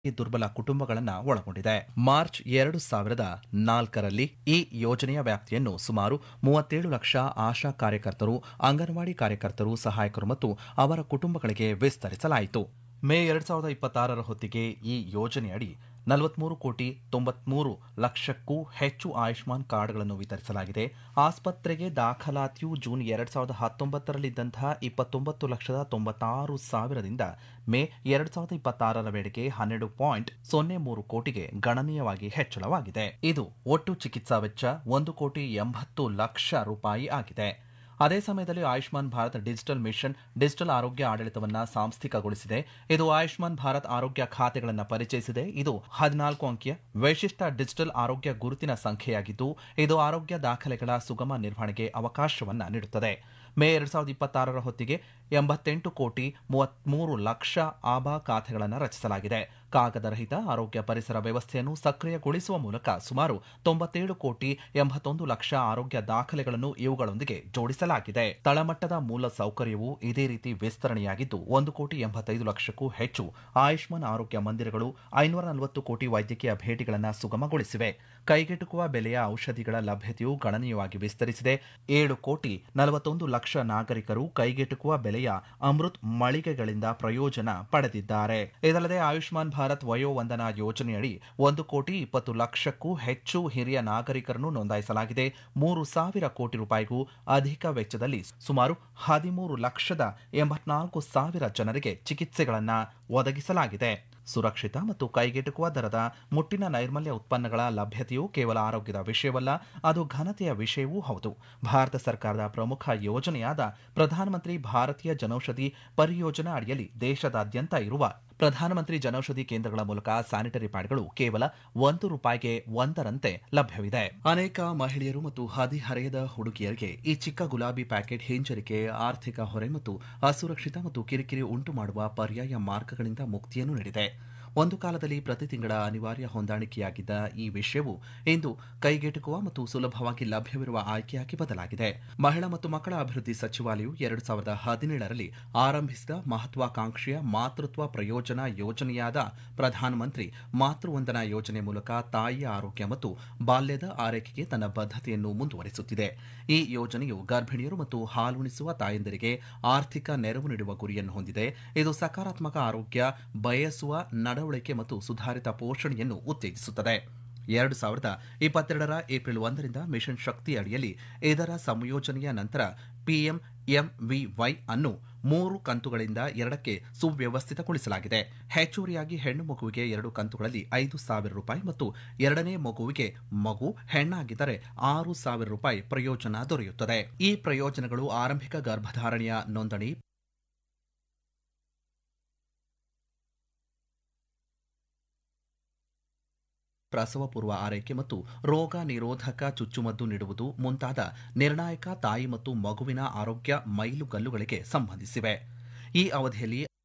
ದುರ್ಬಲ ಕುಟುಂಬಗಳನ್ನು ಒಳಗೊಂಡಿದೆ ಮಾರ್ಚ್ ಎರಡು ಸಾವಿರದ ನಾಲ್ಕರಲ್ಲಿ ಈ ಯೋಜನೆಯ ವ್ಯಾಪ್ತಿಯನ್ನು ಸುಮಾರು ಮೂವತ್ತೇಳು ಲಕ್ಷ ಆಶಾ ಕಾರ್ಯಕರ್ತರು ಅಂಗನವಾಡಿ ಕಾರ್ಯಕರ್ತರು ಸಹಾಯಕರು ಮತ್ತು ಅವರ ಕುಟುಂಬಗಳಿಗೆ ವಿಸ್ತರಿಸಲಾಯಿತು ಮೇ ಎರಡ್ ಸಾವಿರದ ಇಪ್ಪತ್ತಾರರ ಹೊತ್ತಿಗೆ ಈ ಯೋಜನೆಯಡಿ ನಲವತ್ಮೂರು ಕೋಟಿ ತೊಂಬತ್ಮೂರು ಲಕ್ಷಕ್ಕೂ ಹೆಚ್ಚು ಆಯುಷ್ಮಾನ್ ಕಾರ್ಡ್ಗಳನ್ನು ವಿತರಿಸಲಾಗಿದೆ ಆಸ್ಪತ್ರೆಗೆ ದಾಖಲಾತಿಯು ಜೂನ್ ಎರಡ್ ಸಾವಿರದ ಹತ್ತೊಂಬತ್ತರಲ್ಲಿದ್ದಂತಹ ಇಪ್ಪತ್ತೊಂಬತ್ತು ಲಕ್ಷದ ತೊಂಬತ್ತಾರು ಸಾವಿರದಿಂದ ಮೇ ಎರಡ್ ಸಾವಿರದ ಇಪ್ಪತ್ತಾರರ ವೇಳೆಗೆ ಹನ್ನೆರಡು ಪಾಯಿಂಟ್ ಸೊನ್ನೆ ಮೂರು ಕೋಟಿಗೆ ಗಣನೀಯವಾಗಿ ಹೆಚ್ಚಳವಾಗಿದೆ ಇದು ಒಟ್ಟು ಚಿಕಿತ್ಸಾ ವೆಚ್ಚ ಒಂದು ಕೋಟಿ ಎಂಬತ್ತು ಲಕ್ಷ ರೂಪಾಯಿ ಆಗಿದೆ ಅದೇ ಸಮಯದಲ್ಲಿ Ayushman Bharat digital mission digital ಆರೋಗ್ಯ ಆಡಳಿತವನ್ನು ಸಾಂಸ್ಥಿಕಗೊಳಿಸಿದೆ ಇದು ಆಯುಷ್ಮಾನ್ ಭಾರತ್ ಆರೋಗ್ಯ ಖಾತೆಗಳನ್ನು ಪರಿಚಯಿಸಿದೆ ಇದು ಹದಿನಾಲ್ಕು ಅಂಕಿಯ ವಿಶಿಷ್ಟ ಡಿಜಿಟಲ್ ಆರೋಗ್ಯ ಗುರುತಿನ ಸಂಖ್ಯೆಯಾಗಿದ್ದು ಇದು ಆರೋಗ್ಯ ದಾಖಲೆಗಳ ಸುಗಮ ನಿರ್ವಹಣೆಗೆ ಅವಕಾಶವನ್ನ ನೀಡುತ್ತದೆ ಮೇ ಎರಡ್ ಸಾವಿರದ ಇಪ್ಪತ್ತಾರರ ಹೊತ್ತಿಗೆ ಎಂಬತ್ತೆಂಟು ಕೋಟಿ ಮೂವತ್ಮೂರು ಲಕ್ಷ ಆಬಾ ಖಾತೆಗಳನ್ನು ರಚಿಸಲಾಗಿದೆ ಕಾಗದರಹಿತ ಆರೋಗ್ಯ ಪರಿಸರ ವ್ಯವಸ್ಥೆಯನ್ನು ಸಕ್ರಿಯಗೊಳಿಸುವ ಮೂಲಕ ಸುಮಾರು ತೊಂಬತ್ತೇಳು ಕೋಟಿ ಎಂಬತ್ತೊಂದು ಲಕ್ಷ ಆರೋಗ್ಯ ದಾಖಲೆಗಳನ್ನು ಇವುಗಳೊಂದಿಗೆ ಜೋಡಿಸಲಾಗಿದೆ ತಳಮಟ್ಟದ ಮೂಲ ಸೌಕರ್ಯವು ಇದೇ ರೀತಿ ವಿಸ್ತರಣೆಯಾಗಿದ್ದು ಒಂದು ಕೋಟಿ ಎಂಬತ್ತೈದು ಲಕ್ಷಕ್ಕೂ ಹೆಚ್ಚು ಆಯುಷ್ಮಾನ್ ಆರೋಗ್ಯ ಮಂದಿರಗಳು ಐನೂರ ನಲವತ್ತು ಕೋಟಿ ವೈದ್ಯಕೀಯ ಭೇಟಿಗಳನ್ನು ಸುಗಮಗೊಳಿಸಿವೆ ಕೈಗೆಟುಕುವ ಬೆಲೆಯ ಔಷಧಿಗಳ ಲಭ್ಯತೆಯು ಗಣನೀಯವಾಗಿ ವಿಸ್ತರಿಸಿದೆ ಏಳು ಕೋಟಿ ನಲವತ್ತೊಂದು ಲಕ್ಷ ನಾಗರಿಕರು ಕೈಗೆಟುಕುವ ಬೆಲೆಯ ಅಮೃತ್ ಮಳಿಗೆಗಳಿಂದ ಪ್ರಯೋಜನ ಪಡೆದಿದ್ದಾರೆ ಇದಲ್ಲದೆ ಆಯುಷ್ಮಾನ್ ಭಾರತ್ ವಯೋವಂದನಾ ಯೋಜನೆಯಡಿ ಒಂದು ಕೋಟಿ ಇಪ್ಪತ್ತು ಲಕ್ಷಕ್ಕೂ ಹೆಚ್ಚು ಹಿರಿಯ ನಾಗರಿಕರನ್ನು ನೋಂದಾಯಿಸಲಾಗಿದೆ ಮೂರು ಸಾವಿರ ಕೋಟಿ ರೂಪಾಯಿಗೂ ಅಧಿಕ ವೆಚ್ಚದಲ್ಲಿ ಸುಮಾರು ಹದಿಮೂರು ಲಕ್ಷದ ಎಂಬತ್ನಾಲ್ಕು ಸಾವಿರ ಜನರಿಗೆ ಚಿಕಿತ್ಸೆಗಳನ್ನು ಒದಗಿಸಲಾಗಿದೆ ಸುರಕ್ಷಿತ ಮತ್ತು ಕೈಗೆಟುಕುವ ದರದ ಮುಟ್ಟಿನ ನೈರ್ಮಲ್ಯ ಉತ್ಪನ್ನಗಳ ಲಭ್ಯತೆಯು ಕೇವಲ ಆರೋಗ್ಯದ ವಿಷಯವಲ್ಲ ಅದು ಘನತೆಯ ವಿಷಯವೂ ಹೌದು ಭಾರತ ಸರ್ಕಾರದ ಪ್ರಮುಖ ಯೋಜನೆಯಾದ ಪ್ರಧಾನಮಂತ್ರಿ ಭಾರತೀಯ ಜನೌಷಧಿ ಪರಿಯೋಜನಾ ಅಡಿಯಲ್ಲಿ ದೇಶದಾದ್ಯಂತ ಇರುವ ಪ್ರಧಾನಮಂತ್ರಿ ಜನೌಷಧಿ ಕೇಂದ್ರಗಳ ಮೂಲಕ ಸ್ಯಾನಿಟರಿ ಪ್ಯಾಡ್ಗಳು ಕೇವಲ ಒಂದು ರೂಪಾಯಿಗೆ ಒಂದರಂತೆ ಲಭ್ಯವಿದೆ ಅನೇಕ ಮಹಿಳೆಯರು ಮತ್ತು ಹದಿಹರೆಯದ ಹುಡುಗಿಯರಿಗೆ ಈ ಚಿಕ್ಕ ಗುಲಾಬಿ ಪ್ಯಾಕೆಟ್ ಹಿಂಜರಿಕೆ ಆರ್ಥಿಕ ಹೊರೆ ಮತ್ತು ಅಸುರಕ್ಷಿತ ಮತ್ತು ಕಿರಿಕಿರಿ ಉಂಟು ಮಾಡುವ ಪರ್ಯಾಯ ಮಾರ್ಗಗಳಿಂದ ಮುಕ್ತಿಯನ್ನು ನೀಡಿದೆ ಒಂದು ಕಾಲದಲ್ಲಿ ಪ್ರತಿ ತಿಂಗಳ ಅನಿವಾರ್ಯ ಹೊಂದಾಣಿಕೆಯಾಗಿದ್ದ ಈ ವಿಷಯವು ಇಂದು ಕೈಗೆಟುಕುವ ಮತ್ತು ಸುಲಭವಾಗಿ ಲಭ್ಯವಿರುವ ಆಯ್ಕೆಯಾಗಿ ಬದಲಾಗಿದೆ ಮಹಿಳಾ ಮತ್ತು ಮಕ್ಕಳ ಅಭಿವೃದ್ಧಿ ಸಚಿವಾಲಯವು ಎರಡು ಸಾವಿರದ ಹದಿನೇಳರಲ್ಲಿ ಆರಂಭಿಸಿದ ಮಹತ್ವಾಕಾಂಕ್ಷೆಯ ಮಾತೃತ್ವ ಪ್ರಯೋಜನ ಯೋಜನೆಯಾದ ಪ್ರಧಾನಮಂತ್ರಿ ಮಾತೃವಂದನಾ ಯೋಜನೆ ಮೂಲಕ ತಾಯಿಯ ಆರೋಗ್ಯ ಮತ್ತು ಬಾಲ್ಯದ ಆರೈಕೆಗೆ ತನ್ನ ಬದ್ಧತೆಯನ್ನು ಮುಂದುವರಿಸುತ್ತಿದೆ ಈ ಯೋಜನೆಯು ಗರ್ಭಿಣಿಯರು ಮತ್ತು ಹಾಲುಣಿಸುವ ತಾಯಂದಿರಿಗೆ ಆರ್ಥಿಕ ನೆರವು ನೀಡುವ ಗುರಿಯನ್ನು ಹೊಂದಿದೆ ಇದು ಸಕಾರಾತ್ಮಕ ಆರೋಗ್ಯ ಬಯಸುವ ನಡವಳಿಕೆ ಮತ್ತು ಸುಧಾರಿತ ಪೋಷಣೆಯನ್ನು ಉತ್ತೇಜಿಸುತ್ತದೆ ಎರಡು ಸಾವಿರದ ಇಪ್ಪತ್ತೆರಡರ ಏಪ್ರಿಲ್ ಒಂದರಿಂದ ಮಿಷನ್ ಶಕ್ತಿ ಅಡಿಯಲ್ಲಿ ಇದರ ಸಂಯೋಜನೆಯ ನಂತರ ಪಿಎಂಎಂವಿವೈ ಅನ್ನು ಮೂರು ಕಂತುಗಳಿಂದ ಎರಡಕ್ಕೆ ಸುವ್ಯವಸ್ಥಿತಗೊಳಿಸಲಾಗಿದೆ ಹೆಚ್ಚುವರಿಯಾಗಿ ಹೆಣ್ಣು ಮಗುವಿಗೆ ಎರಡು ಕಂತುಗಳಲ್ಲಿ ಐದು ಸಾವಿರ ರೂಪಾಯಿ ಮತ್ತು ಎರಡನೇ ಮಗುವಿಗೆ ಮಗು ಹೆಣ್ಣಾಗಿದ್ದರೆ ಆರು ಸಾವಿರ ರೂಪಾಯಿ ಪ್ರಯೋಜನ ದೊರೆಯುತ್ತದೆ ಈ ಪ್ರಯೋಜನಗಳು ಆರಂಭಿಕ ಗರ್ಭಧಾರಣೆಯ ನೋಂದಣಿ ಪ್ರಸವ ಪೂರ್ವ ಆರೈಕೆ ಮತ್ತು ರೋಗ ನಿರೋಧಕ ಚುಚ್ಚುಮದ್ದು ನೀಡುವುದು ಮುಂತಾದ ನಿರ್ಣಾಯಕ ತಾಯಿ ಮತ್ತು ಮಗುವಿನ ಆರೋಗ್ಯ ಮೈಲುಗಲ್ಲುಗಳಿಗೆ ಸಂಬಂಧಿಸಿವೆ ಈ ಅವಧಿಯಲ್ಲಿ